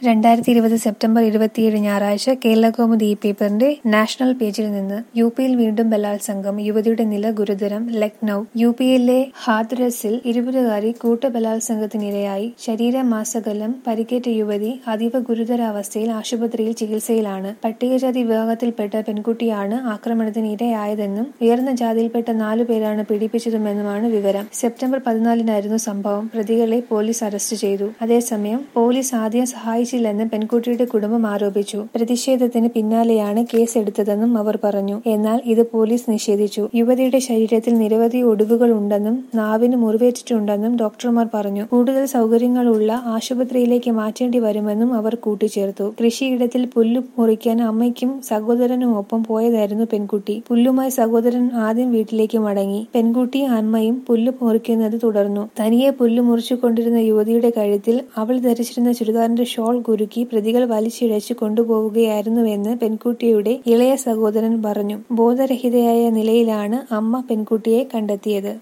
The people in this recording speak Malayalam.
രണ്ടായിരത്തി ഇരുപത് സെപ്റ്റംബർ ഇരുപത്തിയേഴ് ഞായറാഴ്ച കേരളകൗമുദി ഈ പേപ്പറിന്റെ നാഷണൽ പേജിൽ നിന്ന് യു പിയിൽ വീണ്ടും ബലാത്സംഗം യുവതിയുടെ നില ഗുരുതരം ലക്നൌ യു പിയിലെ ഹാഥ്രസിൽ ഇരുപതുകാരി കൂട്ടബലാത്സംഗത്തിനിരയായി ശരീരമാസകലം പരിക്കേറ്റ യുവതി അതീവ ഗുരുതരാവസ്ഥയിൽ ആശുപത്രിയിൽ ചികിത്സയിലാണ് പട്ടികജാതി വിഭാഗത്തിൽപ്പെട്ട പെൺകുട്ടിയാണ് ആക്രമണത്തിന് ഇരയായതെന്നും ഉയർന്ന ജാതിയിൽപ്പെട്ട നാലു പേരാണ് പീഡിപ്പിച്ചതുമെന്നുമാണ് വിവരം സെപ്റ്റംബർ പതിനാലിനായിരുന്നു സംഭവം പ്രതികളെ പോലീസ് അറസ്റ്റ് ചെയ്തു അതേസമയം പോലീസ് ആദ്യം സഹായിച്ചില്ലെന്ന് പെൺകുട്ടിയുടെ കുടുംബം ആരോപിച്ചു പ്രതിഷേധത്തിന് പിന്നാലെയാണ് കേസ് എടുത്തതെന്നും അവർ പറഞ്ഞു എന്നാൽ ഇത് പോലീസ് നിഷേധിച്ചു യുവതിയുടെ ശരീരത്തിൽ നിരവധി ഒടിവുകൾ ഉണ്ടെന്നും നാവിന് മുറിവേറ്റിട്ടുണ്ടെന്നും ഡോക്ടർമാർ പറഞ്ഞു കൂടുതൽ സൗകര്യങ്ങളുള്ള ആശുപത്രിയിലേക്ക് മാറ്റേണ്ടി വരുമെന്നും അവർ കൂട്ടിച്ചേർത്തു കൃഷിയിടത്തിൽ പുല്ല് മുറിക്കാൻ അമ്മയ്ക്കും സഹോദരനും ഒപ്പം പോയതായിരുന്നു പെൺകുട്ടി പുല്ലുമായി സഹോദരൻ ആദ്യം വീട്ടിലേക്ക് മടങ്ങി പെൺകുട്ടിയും അമ്മയും പുല്ല് മുറിക്കുന്നത് തുടർന്നു തനിയെ പുല്ല് മുറിച്ചുകൊണ്ടിരുന്ന യുവതിയുടെ കഴുത്തിൽ അവൾ ധരിച്ചിരുന്ന ചുരിദാറിന്റെ ഷോൾ കുരുക്കി പ്രതികൾ വലിച്ചിഴച്ചു കൊണ്ടുപോവുകയായിരുന്നുവെന്ന് പെൺകുട്ടിയുടെ ഇളയ സഹോദരൻ പറഞ്ഞു ബോധരഹിതയായ നിലയിലാണ് അമ്മ പെൺകുട്ടിയെ കണ്ടെത്തിയത്